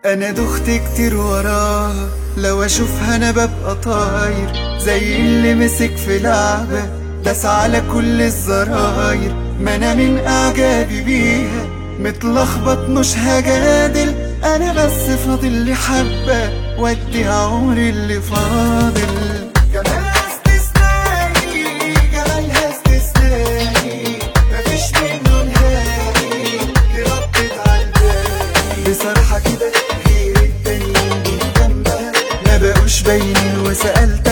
انا دخت كتير وراها لو اشوفها انا ببقى طاير زي اللي مسك في لعبة داس على كل الزراير ما انا من اعجابي بيها متلخبط مش هجادل انا بس فاضل لي حبة وادي عمري اللي فاضل جمالها استثنائي جمالها استثنائي مفيش منه نهائي دي ردت عالباقي بصراحة كده غير التانيين جنبها ما بقوش باينين وسألت